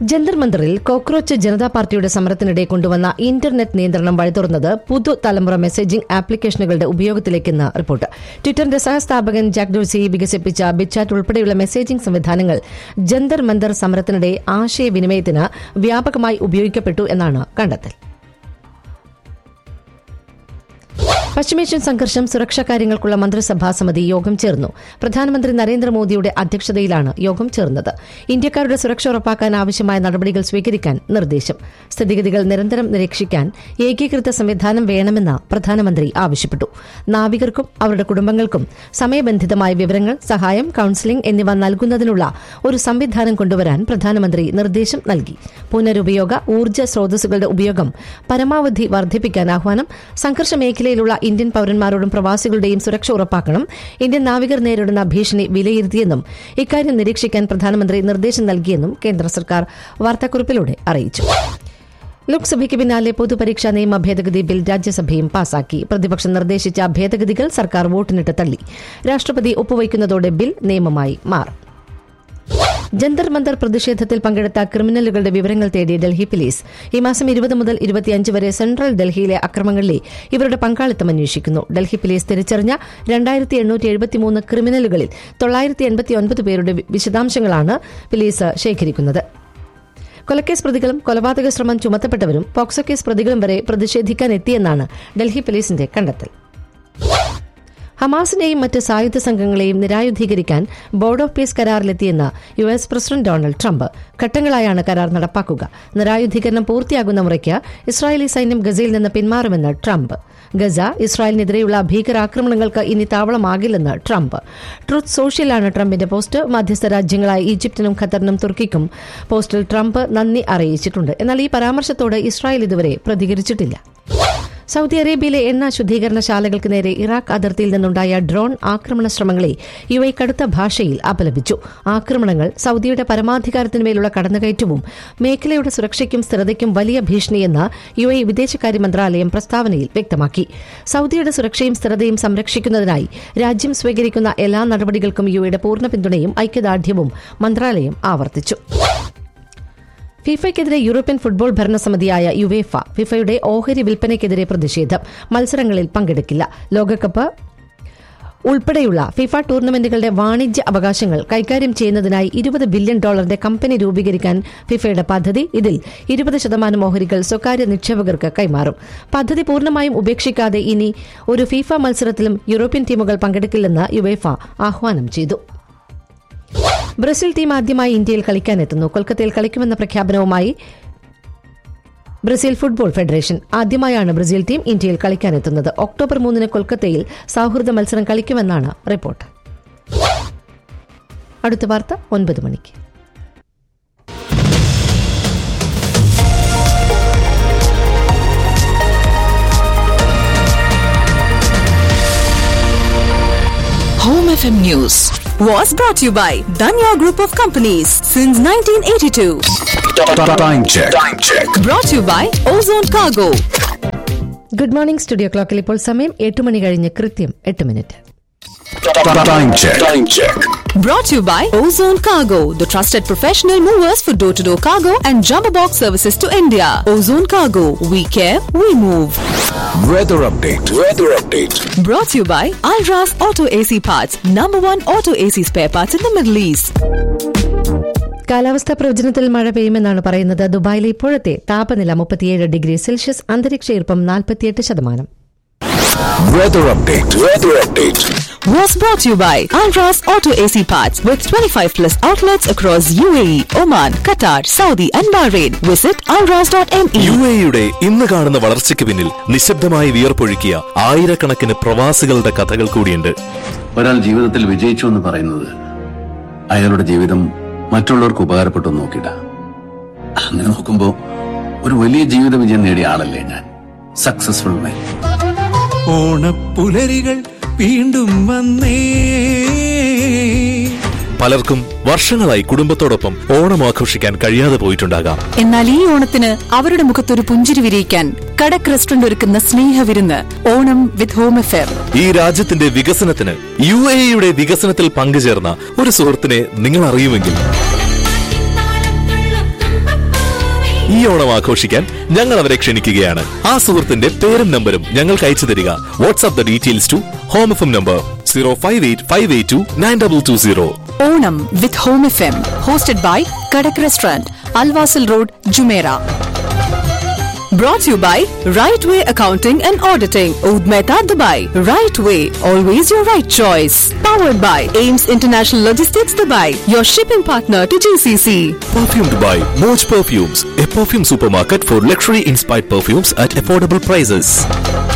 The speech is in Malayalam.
ജന്തർ മന്ദറിൽ കോക്രോച്ച് ജനതാ പാർട്ടിയുടെ സമരത്തിനിടെ കൊണ്ടുവന്ന ഇന്റർനെറ്റ് നിയന്ത്രണം വഴിതുറന്നത് പുതുതലമുറ മെസ്സേജിംഗ് ആപ്ലിക്കേഷനുകളുടെ ഉപയോഗത്തിലേക്കെന്ന് റിപ്പോർട്ട് ട്വിറ്ററിന്റെ സഹസ്ഥാപകൻ ജാക്ക് ഡോഴ്സി വികസിപ്പിച്ച ബിച്ചാറ്റ് ഉൾപ്പെടെയുള്ള മെസ്സേജിംഗ് സംവിധാനങ്ങൾ ജന്തർ മന്ദർ സമരത്തിനിടെ ആശയവിനിമയത്തിന് വ്യാപകമായി ഉപയോഗിക്കപ്പെട്ടു എന്നാണ് കണ്ടെത്തൽ പശ്ചിമേഷ്യൻ സംഘർഷം സുരക്ഷാ കാര്യങ്ങൾക്കുള്ള മന്ത്രിസഭാ സമിതി യോഗം ചേർന്നു പ്രധാനമന്ത്രി നരേന്ദ്രമോദിയുടെ അധ്യക്ഷതയിലാണ് യോഗം ചേർന്നത് ഇന്ത്യക്കാരുടെ സുരക്ഷ ഉറപ്പാക്കാൻ ആവശ്യമായ നടപടികൾ സ്വീകരിക്കാൻ നിർദ്ദേശം സ്ഥിതിഗതികൾ നിരന്തരം നിരീക്ഷിക്കാൻ ഏകീകൃത സംവിധാനം വേണമെന്ന് പ്രധാനമന്ത്രി ആവശ്യപ്പെട്ടു നാവികർക്കും അവരുടെ കുടുംബങ്ങൾക്കും സമയബന്ധിതമായ വിവരങ്ങൾ സഹായം കൌൺസിലിംഗ് എന്നിവ നൽകുന്നതിനുള്ള ഒരു സംവിധാനം കൊണ്ടുവരാൻ പ്രധാനമന്ത്രി നിർദ്ദേശം നൽകി പുനരുപയോഗ ഊർജ്ജ സ്രോതസ്സുകളുടെ ഉപയോഗം പരമാവധി വർദ്ധിപ്പിക്കാൻ ആഹ്വാനം സംഘർഷ മേഖലയിലുള്ള ഇന്ത്യൻ പൌരന്മാരോടും പ്രവാസികളുടെയും സുരക്ഷ ഉറപ്പാക്കണം ഇന്ത്യൻ നാവികർ നേരിടുന്ന ഭീഷണി വിലയിരുത്തിയെന്നും ഇക്കാര്യം നിരീക്ഷിക്കാൻ പ്രധാനമന്ത്രി നിർദ്ദേശം നൽകിയെന്നും കേന്ദ്ര സർക്കാർ വാർത്താക്കുറിപ്പിലൂടെ അറിയിച്ചു ലോക്സഭയ്ക്ക് പിന്നാലെ പൊതുപരീക്ഷാ നിയമ ഭേദഗതി ബിൽ രാജ്യസഭയും പാസാക്കി പ്രതിപക്ഷം നിർദ്ദേശിച്ച ഭേദഗതികൾ സർക്കാർ വോട്ടിനിട്ട് തള്ളി രാഷ്ട്രപതി ഒപ്പുവയ്ക്കുന്നതോടെ ബിൽ നിയമമായി മാറും ജന്തർ മന്ദർ പ്രതിഷേധത്തിൽ പങ്കെടുത്ത ക്രിമിനലുകളുടെ വിവരങ്ങൾ തേടി ഡൽഹി പോലീസ് ഈ മാസം ഇരുപത് മുതൽ ഇരുപത്തിയഞ്ച് വരെ സെൻട്രൽ ഡൽഹിയിലെ അക്രമങ്ങളിലെ ഇവരുടെ പങ്കാളിത്തം അന്വേഷിക്കുന്നു ഡൽഹി പോലീസ് തിരിച്ചറിഞ്ഞ രണ്ടായിരത്തി എണ്ണൂറ്റി എഴുപത്തിമൂന്ന് ക്രിമിനലുകളിൽ തൊള്ളായിരത്തി എൺപത്തിയൊൻപത് പേരുടെ വി- വിശദാംശങ്ങളാണ് പോലീസ് ശേഖരിക്കുന്നത് കൊലക്കേസ് പ്രതികളും കൊലപാതക ശ്രമം ചുമത്തപ്പെട്ടവരും പോക്സോ കേസ് പ്രതികളും വരെ പ്രതിഷേധിക്കാൻ എത്തിയെന്നാണ് ഡൽഹി പോലീസിന്റെ കണ്ടെത്തൽ ഹമാസിനെയും മറ്റ് സായുധ സംഘങ്ങളെയും നിരായുധീകരിക്കാൻ ബോർഡ് ഓഫ് പീസ് കരാറിലെത്തിയെന്ന് U S president Donald Trump ഘട്ടങ്ങളായാണ് കരാർ നടപ്പാക്കുക നിരായുധീകരണം പൂർത്തിയാകുന്ന മുറയ്ക്ക് ഇസ്രായേലി സൈന്യം ഗസയിൽ നിന്ന് പിന്മാറുമെന്ന് ട്രംപ് ഗസ ഇസ്രായേലിനെതിരെയുള്ള ഭീകരാക്രമണങ്ങൾക്ക് ഇനി താവളമാകില്ലെന്ന് ട്രംപ് ട്രൂത്ത് സോഷ്യലാണ് ട്രംപിന്റെ പോസ്റ്റ് മധ്യസ്ഥ രാജ്യങ്ങളായ ഈജിപ്തിനും ഖത്തറിനും തുർക്കിക്കും പോസ്റ്റിൽ ട്രംപ് നന്ദി അറിയിച്ചിട്ടുണ്ട് എന്നാൽ ഈ പരാമർശത്തോട് ഇസ്രായേൽ ഇതുവരെ പ്രതികരിച്ചിട്ടില്ല സൗദി അറേബ്യയിലെ എണ്ണ ശുദ്ധീകരണശാലകൾക്ക് നേരെ ഇറാഖ് അതിർത്തിയിൽ നിന്നുണ്ടായ ഡ്രോൺ ആക്രമണ ശ്രമങ്ങളെ യു എ കടുത്ത ഭാഷയിൽ അപലപിച്ചു ആക്രമണങ്ങൾ സൗദിയുടെ പരമാധികാരത്തിനുമേലുള്ള കടന്നുകയറ്റവും മേഖലയുടെ സുരക്ഷയ്ക്കും സ്ഥിരതയ്ക്കും വലിയ ഭീഷണിയെന്ന് യു എ വിദേശകാര്യ മന്ത്രാലയം പ്രസ്താവനയിൽ വ്യക്തമാക്കി സൗദിയുടെ സുരക്ഷയും സ്ഥിരതയും സംരക്ഷിക്കുന്നതിനായി രാജ്യം സ്വീകരിക്കുന്ന എല്ലാ നടപടികൾക്കും യു എയുടെ പൂർണ്ണ പിന്തുണയും ഐക്യദാർഢ്യവും മന്ത്രാലയം ആവർത്തിച്ചു ഫിഫയ്ക്കെതിരെ യൂറോപ്യൻ ഫുട്ബോൾ ഭരണസമിതിയായ യുവേഫ ഫിഫയുടെ ഓഹരി വിൽപ്പനയ്ക്കെതിരെ പ്രതിഷേധം മത്സരങ്ങളിൽ പങ്കെടുക്കില്ല ലോകകപ്പ് ഉൾപ്പെടെയുള്ള ഫിഫ ടൂർണമെന്റുകളുടെ വാണിജ്യ അവകാശങ്ങൾ കൈകാര്യം ചെയ്യുന്നതിനായി ഇരുപത് ബില്യൺ ഡോളറിന്റെ കമ്പനി രൂപീകരിക്കാൻ ഫിഫയുടെ പദ്ധതി ഇതിൽ ഇരുപത് ശതമാനം ഓഹരികൾ സ്വകാര്യ നിക്ഷേപകർക്ക് കൈമാറും പദ്ധതി പൂർണ്ണമായും ഉപേക്ഷിക്കാതെ ഇനി ഒരു ഫിഫ മത്സരത്തിലും യൂറോപ്യൻ ടീമുകൾ പങ്കെടുക്കില്ലെന്ന് യുവേഫ ആഹ്വാനം ചെയ്തു ബ്രസീൽ ടീം ആദ്യമായി ഇന്ത്യയിൽ കളിക്കാനെത്തുന്നു കൊൽക്കത്തയിൽ കളിക്കുമെന്ന പ്രഖ്യാപനവുമായി ബ്രസീൽ ഫുട്ബോൾ ഫെഡറേഷൻ ആദ്യമായാണ് ബ്രസീൽ ടീം ഇന്ത്യയിൽ കളിക്കാനെത്തുന്നത് ഒക്ടോബർ മൂന്നിന് കൊൽക്കത്തയിൽ സൌഹൃദ മത്സരം കളിക്കുമെന്നാണ് റിപ്പോർട്ട് അടുത്ത വാർത്ത ഒൻപത് മണിക്ക് Home FM News was brought to you by Danya Group of Companies since 1982. Time check. Time check. Brought to you by Ozone Cargo. Good morning studio ക്ലോക്കിൽ ഇപ്പോൾ സമയം എട്ട് മണി കഴിഞ്ഞ് കൃത്യം എട്ട് minute Time check. Time check. Brought to you by Ozone Cargo, the trusted professional movers for door to door cargo and jumbo box services to India. Ozone Cargo, we care, we move. Weather update. Weather update. Brought to you by Alras Auto AC Parts, number one auto AC spare parts in the Middle East. കാലാവസ്ഥാ പ്രവചനത്തിൽ മഴ പെയ്യുമെന്നാണ് പറയുന്നത് ദുബായിലെ ഇപ്പോഴത്തെ താപനില മുപ്പത്തിയേഴ് ഡിഗ്രി സെൽഷ്യസ് അന്തരീക്ഷ ഈർപ്പം നാൽപ്പത്തിയെട്ട് ശതമാനം Weather update. Weather update. Was brought to you by Alras Auto AC Parts with 25 plus outlets across UAE, Oman, Qatar, Saudi, and Bahrain. Visit alras.me. U എയുടെ ഇന്ന് കാണുന്ന വളർച്ചയ്ക്ക് പിന്നിൽ നിശബ്ദമായി വിയർപ്പൊഴുക്കിയ ആയിരക്കണക്കിന് പ്രവാസികളുടെ കഥകൾ കൂടിയുണ്ട് ഒരാൾ ജീവിതത്തിൽ വിജയിച്ചു എന്ന് പറയുന്നത് അയാളുടെ ജീവിതം മറ്റുള്ളവർക്ക് ഉപകാരപ്പെട്ടു എന്ന് നോക്കിയിട്ട അങ്ങനെ നോക്കുമ്പോ ഒരു വലിയ ജീവിത വിജയം നേടിയ ആളല്ലേ ഞാൻ സക്സസ്ഫുൾ മാൻ ഓണപ്പുലരികൾ വീണ്ടും വന്നേ പലർക്കും വർഷങ്ങളായി കുടുംബത്തോടൊപ്പം ഓണം ആഘോഷിക്കാൻ കഴിയാതെ പോയിട്ടുണ്ടാകാം എന്നാൽ ഈ ഓണത്തിന് അവരുടെ മുഖത്തൊരു പുഞ്ചിരി വിരിയിക്കാൻ കടക് റെസ്റ്റോറന്റ് ഒരുക്കുന്ന സ്നേഹവിരുന്ന് ഓണം വിത്ത് ഹോം എഫെയർ ഈ രാജ്യത്തിന്റെ വികസനത്തിന് യു എയുടെ വികസനത്തിൽ പങ്കുചേർന്ന ഒരു സുഹൃത്തിനെ നിങ്ങൾ അറിയുമെങ്കിൽ ഈ ഓണം ആഘോഷിക്കാൻ ഞങ്ങൾ അവരെ ക്ഷണിക്കുകയാണ് ആ സുഹൃത്തിന്റെ പേരും നമ്പരും ഞങ്ങൾക്ക് അയച്ചു തരിക WhatsApp the details to home F M number zero five eight five eight two nine double two zero Onam with Home FM. Hosted by Kadak Restaurant, Alwasil Road, Jumeirah. Brought to you by Right Way Accounting and Auditing, Oud Mehta, Dubai. Right Way, always your right choice. Powered by Ames International Logistics, Dubai, your shipping partner to GCC. Perfumed by Moj Perfumes, a perfume supermarket for luxury inspired perfumes at affordable prices.